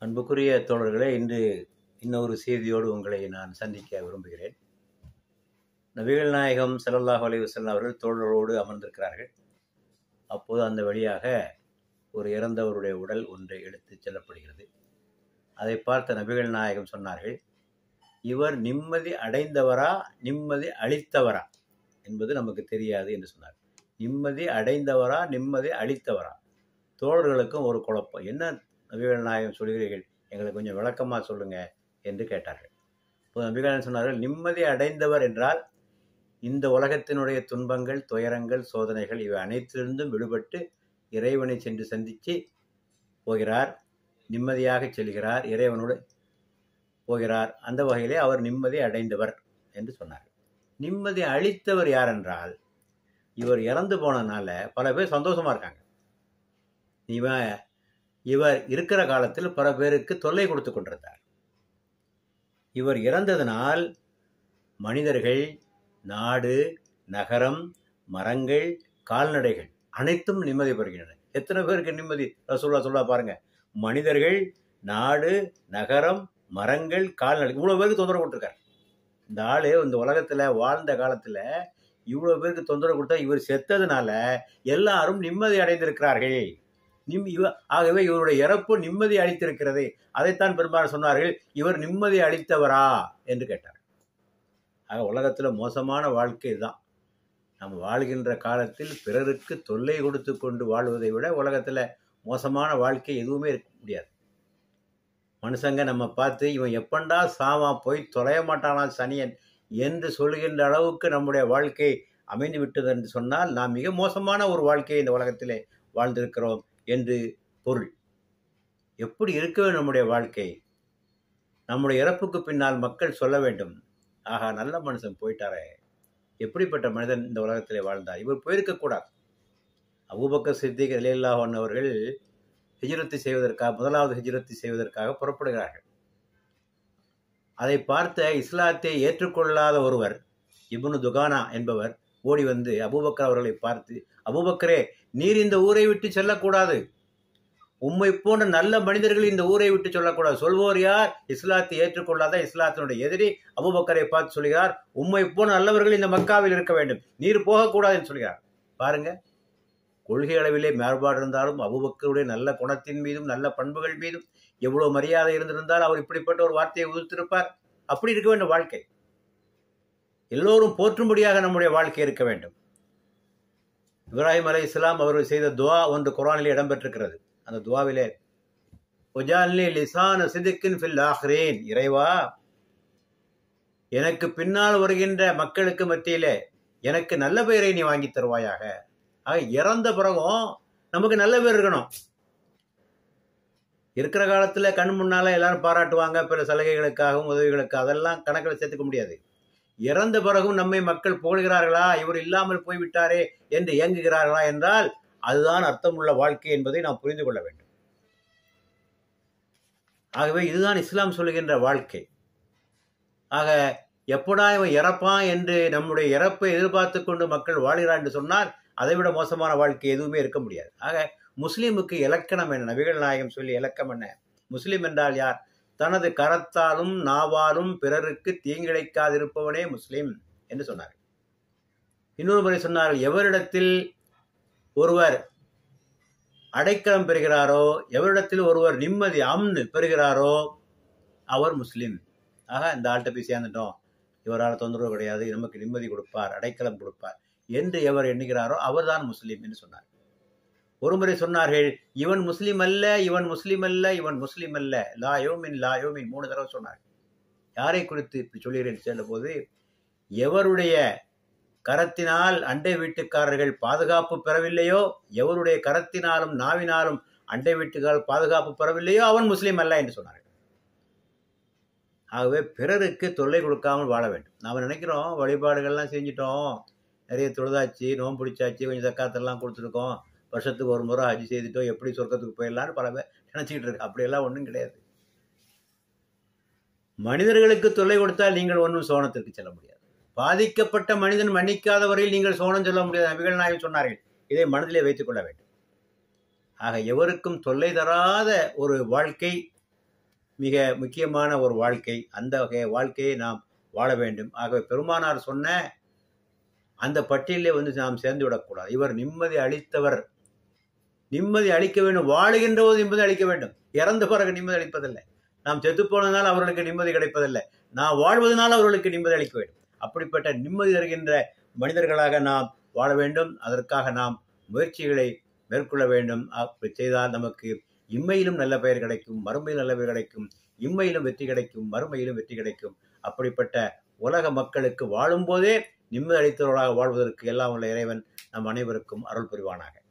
அன்புக்குரிய தோழர்களே இன்று இன்னொரு செய்தியோடு உங்களை நான் சந்திக்க விரும்புகிறேன் நபிகள் நாயகம் ஸல்லல்லாஹு அலைஹி வஸல்லம் அவர்கள் தோழரோடு அமர்ந்திருக்கிறார்கள் அப்போது அந்த வழியாக ஒரு இறந்தவருடைய உடல் ஒன்று எடுத்துச் செல்லப்படுகிறது அதை பார்த்த நபிகள் நாயகம் சொன்னார்கள் இவர் நிம்மதி அடைந்தவரா நிம்மதி அளித்தவரா என்பது நமக்கு தெரியாது என்று சொன்னார் நிம்மதி அடைந்தவரா நிம்மதி அளித்தவரா தோழர்களுக்கும் ஒரு குழப்பம் என்ன நபிகள் நாயகம் சொல்கிறீர்கள் எங்களுக்கு கொஞ்சம் விளக்கமாக சொல்லுங்க என்று கேட்டார்கள் இப்போ நபிகள் சொன்னார்கள் நிம்மதி அடைந்தவர் என்றால் இந்த உலகத்தினுடைய துன்பங்கள் துயரங்கள் சோதனைகள் இவை அனைத்திலிருந்தும் விடுபட்டு இறைவனை சென்று சந்தித்து போகிறார் நிம்மதியாக செல்கிறார் இறைவனோடு போகிறார் அந்த வகையிலே அவர் நிம்மதி அடைந்தவர் என்று சொன்னார் நிம்மதி அளித்தவர் யார் என்றால் இவர் இறந்து போனதுனால பல பேர் சந்தோஷமா இருக்காங்க இவன் இவர் இருக்கிற காலத்தில் பல பேருக்கு தொல்லை கொடுத்து கொண்டிருந்தார் இவர் இறந்ததனால் மனிதர்கள் நாடு நகரம் மரங்கள் கால்நடைகள் அனைத்தும் நிம்மதி பெறுகின்றன எத்தனை பேருக்கு நிம்மதி ரசூல்லா சொல்ல பாருங்க மனிதர்கள் நாடு நகரம் மரங்கள் கால்நடை இவ்வளோ பேருக்கு தொந்தரவு கொடுத்துருக்காரு இந்த ஆளு இந்த உலகத்தில் வாழ்ந்த காலத்தில் இவ்வளோ பேருக்கு தொந்தரவு கொடுத்தா இவர் செத்ததுனால எல்லாரும் நிம்மதி அடைந்திருக்கிறார்கள் நிம் இவ ஆகவே இவருடைய இறப்பு நிம்மதி அளித்திருக்கிறது அதைத்தான் பெரும்பாலும் சொன்னார்கள் இவர் நிம்மதி அளித்தவரா என்று கேட்டார் ஆக உலகத்தில் மோசமான வாழ்க்கை தான் நம்ம வாழ்கின்ற காலத்தில் பிறருக்கு தொல்லை கொடுத்து கொண்டு வாழ்வதை விட உலகத்தில் மோசமான வாழ்க்கை எதுவுமே இருக்க முடியாது மனுஷங்க நம்ம பார்த்து இவன் எப்பண்டா சாவான் போய் தொலைய மாட்டானா சனியன் என்று சொல்கின்ற அளவுக்கு நம்முடைய வாழ்க்கை அமைந்து விட்டது என்று சொன்னால் நாம் மிக மோசமான ஒரு வாழ்க்கையை இந்த உலகத்திலே வாழ்ந்திருக்கிறோம் என்று பொருள் எப்படி இருக்க வேண்டும் நம்முடைய வாழ்க்கை நம்முடைய இறப்புக்கு பின்னால் மக்கள் சொல்ல வேண்டும் ஆகா நல்ல மனுஷன் போயிட்டாரே எப்படிப்பட்ட மனிதன் இந்த உலகத்திலே வாழ்ந்தார் இவர் போயிருக்கக்கூடாது அபூபக்கர் சித்திக் அலியல்லாஹன் அவர்கள் ஹிஜ்ரத்து செய்வதற்காக முதலாவது ஹிஜ்ரத்து செய்வதற்காக புறப்படுகிறார்கள் அதை பார்த்த இஸ்லாத்தை ஏற்றுக்கொள்ளாத ஒருவர் இப்னு துகானா என்பவர் ஓடி வந்து அபூபக்கர் அவர்களை பார்த்து அபூபக்கரே நீர் இந்த ஊரை விட்டு செல்லக்கூடாது உம்மை போன்ற நல்ல மனிதர்கள் இந்த ஊரை விட்டு சொல்லக்கூடாது சொல்வோர் யார் இஸ்லாத்தை ஏற்றுக்கொள்ளாத இஸ்லாத்தினுடைய எதிரி அபுபக்கரை பார்த்து சொல்கிறார் உம்மை போன்ற நல்லவர்கள் இந்த மக்காவில் இருக்க வேண்டும் நீர் போகக்கூடாது என்று சொல்கிறார் பாருங்க கொள்கை அளவிலே மேற்பாடு இருந்தாலும் அபுபக்கருடைய நல்ல குணத்தின் மீதும் நல்ல பண்புகள் மீதும் எவ்வளவு மரியாதை இருந்திருந்தால் அவர் இப்படிப்பட்ட ஒரு வார்த்தையை உதிர்த்திருப்பார் அப்படி இருக்க வேண்டும் வாழ்க்கை எல்லோரும் போற்றும்படியாக நம்முடைய வாழ்க்கை இருக்க வேண்டும் இப்ராஹிம் அலை இஸ்லாம் அவர்கள் செய்த துவா ஒன்று குரானிலே இடம்பெற்றிருக்கிறது அந்த துவாவிலே ஒஜாலி லிசான சிதிக்கின் ஃபில் ஆஹ்ரேன் இறைவா எனக்கு பின்னால் வருகின்ற மக்களுக்கு மத்தியிலே எனக்கு நல்ல பெயரை நீ வாங்கி தருவாயாக ஆக இறந்த பிறகும் நமக்கு நல்ல பேர் இருக்கணும் இருக்கிற காலத்துல கண் முன்னால எல்லாரும் பாராட்டுவாங்க பிற சலுகைகளுக்காகவும் உதவிகளுக்கு அதெல்லாம் கணக்கில் சேர்த்துக்க முடியாது இறந்த பிறகும் நம்மை மக்கள் புகழ்கிறார்களா இவர் இல்லாமல் போய்விட்டாரே என்று இயங்குகிறார்களா என்றால் அதுதான் அர்த்தமுள்ள வாழ்க்கை என்பதை நாம் புரிந்து கொள்ள வேண்டும் ஆகவே இதுதான் இஸ்லாம் சொல்லுகின்ற வாழ்க்கை ஆக எப்படா இவன் இறப்பான் என்று நம்முடைய இறப்பை எதிர்பார்த்து கொண்டு மக்கள் வாழ்கிறார் என்று சொன்னால் அதைவிட மோசமான வாழ்க்கை எதுவுமே இருக்க முடியாது ஆக முஸ்லீமுக்கு இலக்கணம் என்ன நபிகள் நாயகம் சொல்லி இலக்கம் என்ன முஸ்லீம் என்றால் யார் தனது கரத்தாலும் நாவாலும் பிறருக்கு தீங்கிழைக்காதிருப்பவனே முஸ்லீம் என்று சொன்னார் இன்னொரு முறை சொன்னார்கள் எவரிடத்தில் ஒருவர் அடைக்கலம் பெறுகிறாரோ எவரிடத்தில் ஒருவர் நிம்மதி அம்னு பெறுகிறாரோ அவர் முஸ்லீம் ஆக இந்த ஆள்கிட்ட போய் சேர்ந்துட்டோம் இவரால் தொந்தரவு கிடையாது நமக்கு நிம்மதி கொடுப்பார் அடைக்கலம் கொடுப்பார் என்று எவர் எண்ணுகிறாரோ அவர்தான் முஸ்லீம் என்று சொன்னார் ஒருமுறை சொன்னார்கள் இவன் முஸ்லீம் அல்ல இவன் முஸ்லீம் அல்ல இவன் முஸ்லீம் அல்ல லா யோமின் லா யோமின் மூணு தடவை சொன்னார் யாரை குறித்து இப்படி சொல்கிறேன் செல்ல போது எவருடைய கரத்தினால் அண்டை வீட்டுக்காரர்கள் பாதுகாப்பு பெறவில்லையோ எவருடைய கரத்தினாலும் நாவினாலும் அண்டை வீட்டுக்காரர் பாதுகாப்பு பெறவில்லையோ அவன் முஸ்லீம் அல்ல என்று சொன்னார்கள் ஆகவே பிறருக்கு தொல்லை கொடுக்காமல் வாழ வேண்டும் நாம் நினைக்கிறோம் வழிபாடுகள்லாம் செஞ்சிட்டோம் நிறைய தொழுதாச்சு நோம்பு பிடிச்சாச்சு கொஞ்சம் தக்காத்தெல்லாம் கொடுத்துருக்கோம் வருஷத்துக்கு ஒரு முறை ஹஜ் செய்துட்டோம் எப்படி சொர்க்கத்துக்கு போயிடலான்னு பல பேர் நினச்சிக்கிட்டு இருக்கு அப்படியெல்லாம் ஒன்றும் கிடையாது மனிதர்களுக்கு தொல்லை கொடுத்தால் நீங்கள் ஒன்றும் சோனத்திற்கு செல்ல முடியாது பாதிக்கப்பட்ட மனிதன் மன்னிக்காத வரையில் நீங்கள் சோனம் சொல்ல முடியாது நபிகள் நாயகம் சொன்னார்கள் இதை மனதிலே வைத்துக் கொள்ள வேண்டும் ஆக எவருக்கும் தொல்லை தராத ஒரு வாழ்க்கை மிக முக்கியமான ஒரு வாழ்க்கை அந்த வகை வாழ்க்கையை நாம் வாழ வேண்டும் ஆகவே பெருமானார் சொன்ன அந்த பட்டியலே வந்து நாம் சேர்ந்து விடக்கூடாது இவர் நிம்மதி அளித்தவர் நிம்மதி அளிக்க வேண்டும் வாழுகின்ற போது நிம்மதி அளிக்க வேண்டும் இறந்த பிறகு நிம்மதி அளிப்பதில்லை நாம் செத்து போனதுனால் அவர்களுக்கு நிம்மதி கிடைப்பதில்லை நான் வாழ்வதனால் அவர்களுக்கு நிம்மதி அளிக்க வேண்டும் அப்படிப்பட்ட நிம்மதி தருகின்ற மனிதர்களாக நாம் வாழ வேண்டும் அதற்காக நாம் முயற்சிகளை மேற்கொள்ள வேண்டும் அப்படி செய்தால் நமக்கு இம்மையிலும் நல்ல பெயர் கிடைக்கும் மறுமையிலும் நல்ல பெயர் கிடைக்கும் இம்மையிலும் வெற்றி கிடைக்கும் மறுமையிலும் வெற்றி கிடைக்கும் அப்படிப்பட்ட உலக மக்களுக்கு வாழும்போதே நிம்மதி அளித்தவர்களாக வாழ்வதற்கு எல்லாம் உள்ள இறைவன் நம் அனைவருக்கும் அருள் புரிவானாக